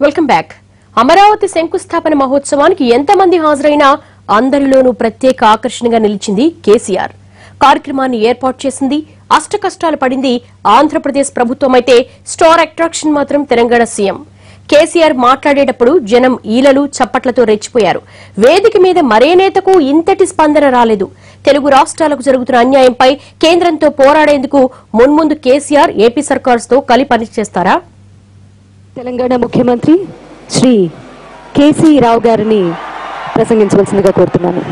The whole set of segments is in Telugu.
వెల్కమ్ బ్యాక్ అమరావతి శంకుస్థాపన మహోత్సవానికి ఎంతమంది హాజరైనా అందరిలోనూ ప్రత్యేక ఆకర్షణగా నిలిచింది కేసీఆర్ కార్యక్రమాన్ని ఏర్పాటు చేసింది అష్టకష్టాలు పడింది ఆంధ్రప్రదేశ్ ప్రభుత్వం అయితే స్టార్ అట్రాక్షన్ మాత్రం తెలంగాణ సీఎం కేసీఆర్ మాట్లాడేటప్పుడు జనం ఈలలు చప్పట్లతో రెచ్చిపోయారు వేదిక మీద మరే నేతకు ఇంతటి స్పందన రాలేదు తెలుగు రాష్ట్రాలకు జరుగుతున్న అన్యాయంపై కేంద్రంతో పోరాడేందుకు మున్ముందు కేసీఆర్ ఏపీ సర్కార్స్ తో కలిపి పనిచేస్తారా తెలంగాణ ముఖ్యమంత్రి శ్రీ కేసీ రావు గారిని ప్రసంగించవలసిందిగా కోరుతున్నాను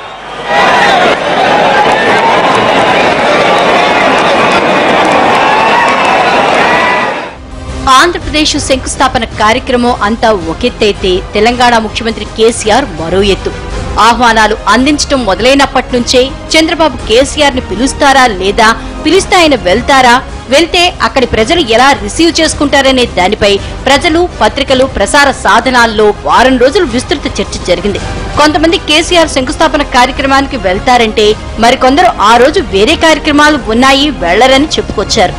ఆంధ్రప్రదేశ్ శంకుస్థాపన కార్యక్రమం అంతా ఒకెత్తైతే తెలంగాణ ముఖ్యమంత్రి కేసీఆర్ మరో ఎత్తు ఆహ్వానాలు అందించడం మొదలైనప్పటి నుంచే చంద్రబాబు కేసీఆర్ ని పిలుస్తారా లేదా పిలిస్తే ఆయన వెళ్తారా వెళ్తే అక్కడి ప్రజలు ఎలా రిసీవ్ చేసుకుంటారనే దానిపై ప్రజలు పత్రికలు ప్రసార సాధనాల్లో వారం రోజులు విస్తృత చర్చ జరిగింది కొంతమంది కేసీఆర్ శంకుస్థాపన కార్యక్రమానికి వెళ్తారంటే మరికొందరు ఆ రోజు వేరే కార్యక్రమాలు ఉన్నాయి వెళ్లరని చెప్పుకొచ్చారు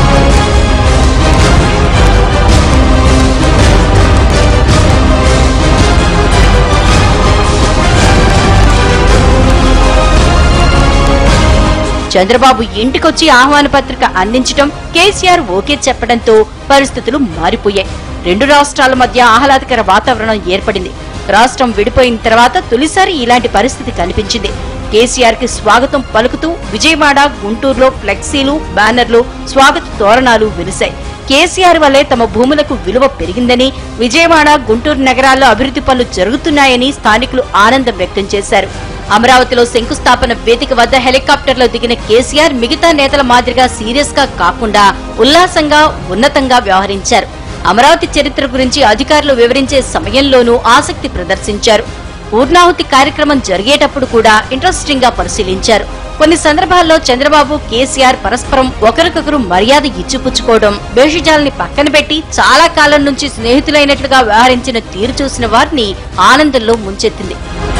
చంద్రబాబు ఇంటికొచ్చి ఆహ్వాన పత్రిక అందించడం కేసీఆర్ ఓకే చెప్పడంతో పరిస్థితులు మారిపోయాయి రెండు రాష్ట్రాల మధ్య ఆహ్లాదకర వాతావరణం ఏర్పడింది రాష్ట్రం విడిపోయిన తర్వాత తొలిసారి ఇలాంటి పరిస్థితి కనిపించింది కేసీఆర్ కి స్వాగతం పలుకుతూ విజయవాడ గుంటూరులో ఫ్లెక్సీలు బ్యానర్లు స్వాగత తోరణాలు వెలిశాయి కేసీఆర్ వల్లే తమ భూములకు విలువ పెరిగిందని విజయవాడ గుంటూరు నగరాల్లో అభివృద్ధి పనులు జరుగుతున్నాయని స్థానికులు ఆనందం వ్యక్తం చేశారు అమరావతిలో శంకుస్థాపన వేదిక వద్ద హెలికాప్టర్లో దిగిన కేసీఆర్ మిగతా నేతల మాదిరిగా సీరియస్ గా కాకుండా ఉల్లాసంగా ఉన్నతంగా వ్యవహరించారు అమరావతి చరిత్ర గురించి అధికారులు వివరించే సమయంలోనూ ఆసక్తి ప్రదర్శించారు పూర్ణాహుతి కార్యక్రమం జరిగేటప్పుడు కూడా ఇంట్రెస్టింగ్ గా పరిశీలించారు కొన్ని సందర్భాల్లో చంద్రబాబు కేసీఆర్ పరస్పరం ఒకరికొకరు మర్యాద ఇచ్చిపుచ్చుకోవడం భేషజాలని పక్కన పెట్టి చాలా కాలం నుంచి స్నేహితులైనట్లుగా వ్యవహరించిన తీరు చూసిన వారిని ఆనందంలో ముంచెత్తింది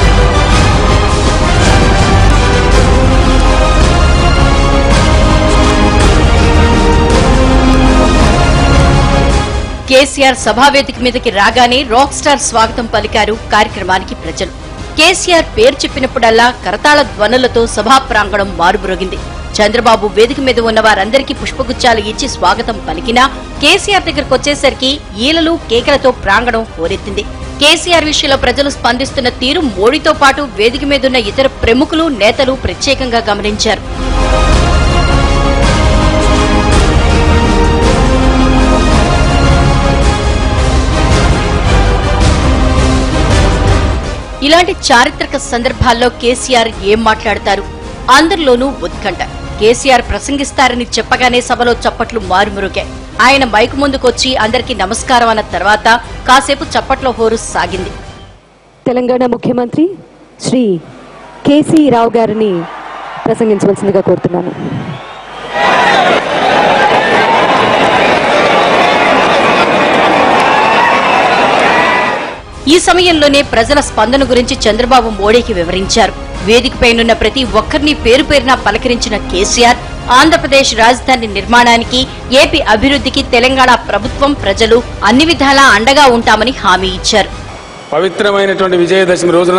కేసీఆర్ సభావేదిక మీదకి రాగానే రాక్ స్టార్ స్వాగతం పలికారు కార్యక్రమానికి ప్రజలు కేసీఆర్ పేరు చెప్పినప్పుడల్లా కరతాళ ధ్వనులతో సభా ప్రాంగణం మారుమ్రోగింది చంద్రబాబు వేదిక మీద ఉన్న వారందరికీ పుష్పగుచ్చాలు ఇచ్చి స్వాగతం పలికినా కేసీఆర్ దగ్గరకు వచ్చేసరికి ఈలలు కేకలతో ప్రాంగణం హోరెత్తింది కేసీఆర్ విషయంలో ప్రజలు స్పందిస్తున్న తీరు మోడీతో పాటు వేదిక మీదున్న ఇతర ప్రముఖులు నేతలు ప్రత్యేకంగా గమనించారు ఇలాంటి చారిత్రక సందర్భాల్లో కేసీఆర్ ఏం మాట్లాడతారు అందరిలోనూ ఉత్కంఠ కేసీఆర్ ప్రసంగిస్తారని చెప్పగానే సభలో చప్పట్లు మారుమురుగాయి ఆయన మైకు ముందుకొచ్చి అందరికీ నమస్కారం అన్న తర్వాత కాసేపు చప్పట్ల హోరు సాగింది తెలంగాణ ముఖ్యమంత్రి శ్రీ కేసీ రావు గారిని ప్రసంగించవలసిందిగా కోరుతున్నాను ఈ సమయంలోనే ప్రజల స్పందన గురించి చంద్రబాబు మోడీకి వివరించారు వేదికపైనున్న ప్రతి ఒక్కరిని పేరు పేరున పలకరించిన కేసీఆర్ ఆంధ్రప్రదేశ్ రాజధాని నిర్మాణానికి ఏపీ అభివృద్ధికి తెలంగాణ ప్రభుత్వం ప్రజలు అన్ని విధాలా అండగా ఉంటామని హామీ ఇచ్చారు పవిత్రమైనటువంటి విజయదశమి రోజున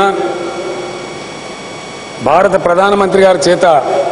భారత ప్రధానమంత్రి గారి చేత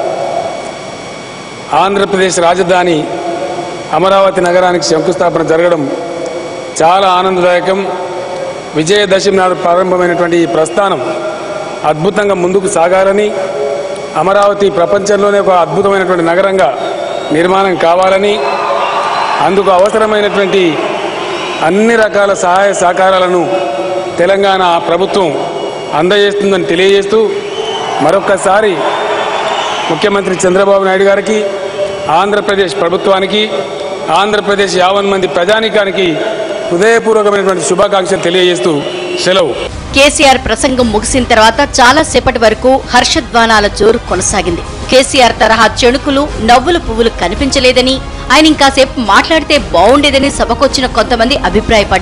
ఆంధ్రప్రదేశ్ రాజధాని అమరావతి నగరానికి శంకుస్థాపన జరగడం చాలా ఆనందదాయకం విజయదశమి నాడు ప్రారంభమైనటువంటి ఈ ప్రస్థానం అద్భుతంగా ముందుకు సాగాలని అమరావతి ప్రపంచంలోనే ఒక అద్భుతమైనటువంటి నగరంగా నిర్మాణం కావాలని అందుకు అవసరమైనటువంటి అన్ని రకాల సహాయ సహకారాలను తెలంగాణ ప్రభుత్వం అందజేస్తుందని తెలియజేస్తూ మరొక్కసారి ముఖ్యమంత్రి చంద్రబాబు నాయుడు గారికి ఆంధ్రప్రదేశ్ ప్రభుత్వానికి ఆంధ్రప్రదేశ్ యావన్ మంది ప్రజానికానికి హృదయపూర్వకమైనటువంటి శుభాకాంక్షలు తెలియజేస్తూ సెలవు కేసీఆర్ ప్రసంగం ముగిసిన తర్వాత చాలా సేపటి వరకు హర్షధ్వానాల జోరు కొనసాగింది కేసీఆర్ తరహా చెణుకులు నవ్వుల పువ్వులు కనిపించలేదని ఆయన ఇంకాసేపు మాట్లాడితే బావుండేదని సభకొచ్చిన కొంతమంది అభిప్రాయపడ్డారు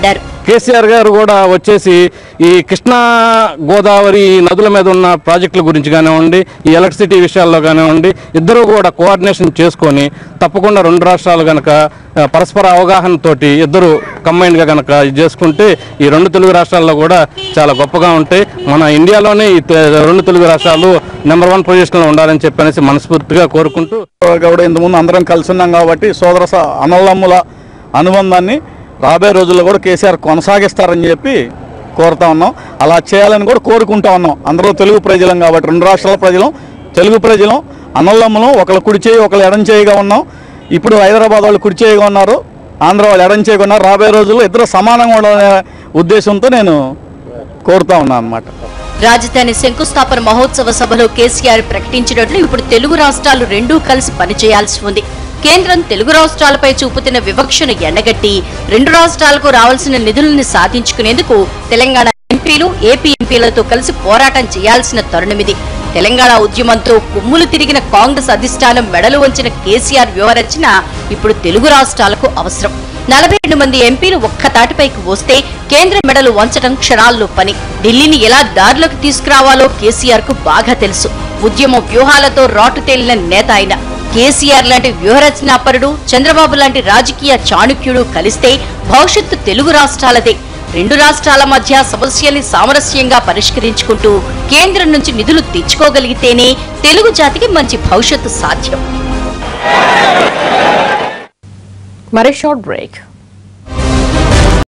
కేసీఆర్ గారు కూడా వచ్చేసి ఈ కృష్ణా గోదావరి నదుల మీద ఉన్న ప్రాజెక్టుల గురించి కానివ్వండి ఈ ఎలక్ట్రిసిటీ విషయాల్లో కానివ్వండి ఇద్దరు కూడా కోఆర్డినేషన్ చేసుకొని తప్పకుండా రెండు రాష్ట్రాలు కనుక ఆ, పరస్పర అవగాహనతోటి ఇద్దరు కంబైన్డ్గా కనుక ఇది చేసుకుంటే ఈ రెండు తెలుగు రాష్ట్రాల్లో కూడా చాలా గొప్పగా ఉంటాయి మన ఇండియాలోనే ఈ తె- రెండు తెలుగు రాష్ట్రాలు నెంబర్ వన్ పొజిషన్లో ఉండాలని చెప్పనేసి మనస్ఫూర్తిగా కోరుకుంటూ కూడా ఇంతకుముందు అందరం కలిసి ఉన్నాం కాబట్టి సోదర స- అన్నదమ్ముల అనుబంధాన్ని రాబోయే రోజుల్లో కూడా కేసీఆర్ కొనసాగిస్తారని చెప్పి కోరుతా ఉన్నాం అలా చేయాలని కూడా కోరుకుంటా ఉన్నాం అందరూ తెలుగు ప్రజలం కాబట్టి రెండు రాష్ట్రాల ప్రజలం తెలుగు ప్రజలం అన్నదమ్ములం ఒకళ్ళు కుడి చేయి ఒకళ్ళు ఎడం చేయిగా ఉన్నాం ఇప్పుడు హైదరాబాద్ వాళ్ళు కుడి చేయిగా ఉన్నారు ఆంధ్ర వాళ్ళు ఎడం చేయిగా ఉన్నారు రాబోయే రోజుల్లో ఇద్దరు సమానంగా ఉండాలనే ఉద్దేశంతో నేను కోరుతా ఉన్నాను అనమాట రాజధాని శంకుస్థాపన మహోత్సవ సభలో కేసీఆర్ ప్రకటించినట్లు ఇప్పుడు తెలుగు రాష్ట్రాలు రెండూ కలిసి పనిచేయాల్సి ఉంది కేంద్రం తెలుగు రాష్ట్రాలపై చూపుతున్న వివక్షను ఎండగట్టి రెండు రాష్ట్రాలకు రావాల్సిన నిధులను సాధించుకునేందుకు తెలంగాణ ఎంపీలు ఏపీ ఎంపీలతో కలిసి పోరాటం చేయాల్సిన తరుణమిది తెలంగాణ ఉద్యమంతో కుమ్ములు తిరిగిన కాంగ్రెస్ అధిష్టానం మెడలు వంచిన కేసీఆర్ వ్యవరచన ఇప్పుడు తెలుగు రాష్ట్రాలకు అవసరం నలభై రెండు మంది ఎంపీలు ఒక్క తాటిపైకి వస్తే కేంద్ర మెడలు వంచడం క్షణాల్లో పని ఢిల్లీని ఎలా దారిలోకి తీసుకురావాలో కేసీఆర్ కు బాగా తెలుసు ఉద్యమ వ్యూహాలతో రాటు తేలిన నేత ఆయన కేసీఆర్ లాంటి వ్యూహరచనాపరుడు చంద్రబాబు లాంటి రాజకీయ చాణుక్యుడు కలిస్తే భవిష్యత్తు తెలుగు రాష్ట్రాలదే రెండు రాష్ట్రాల మధ్య సమస్యల్ని సామరస్యంగా పరిష్కరించుకుంటూ కేంద్రం నుంచి నిధులు తెచ్చుకోగలిగితేనే తెలుగు జాతికి మంచి భవిష్యత్తు సాధ్యం మరో షార్ట్ బ్రేక్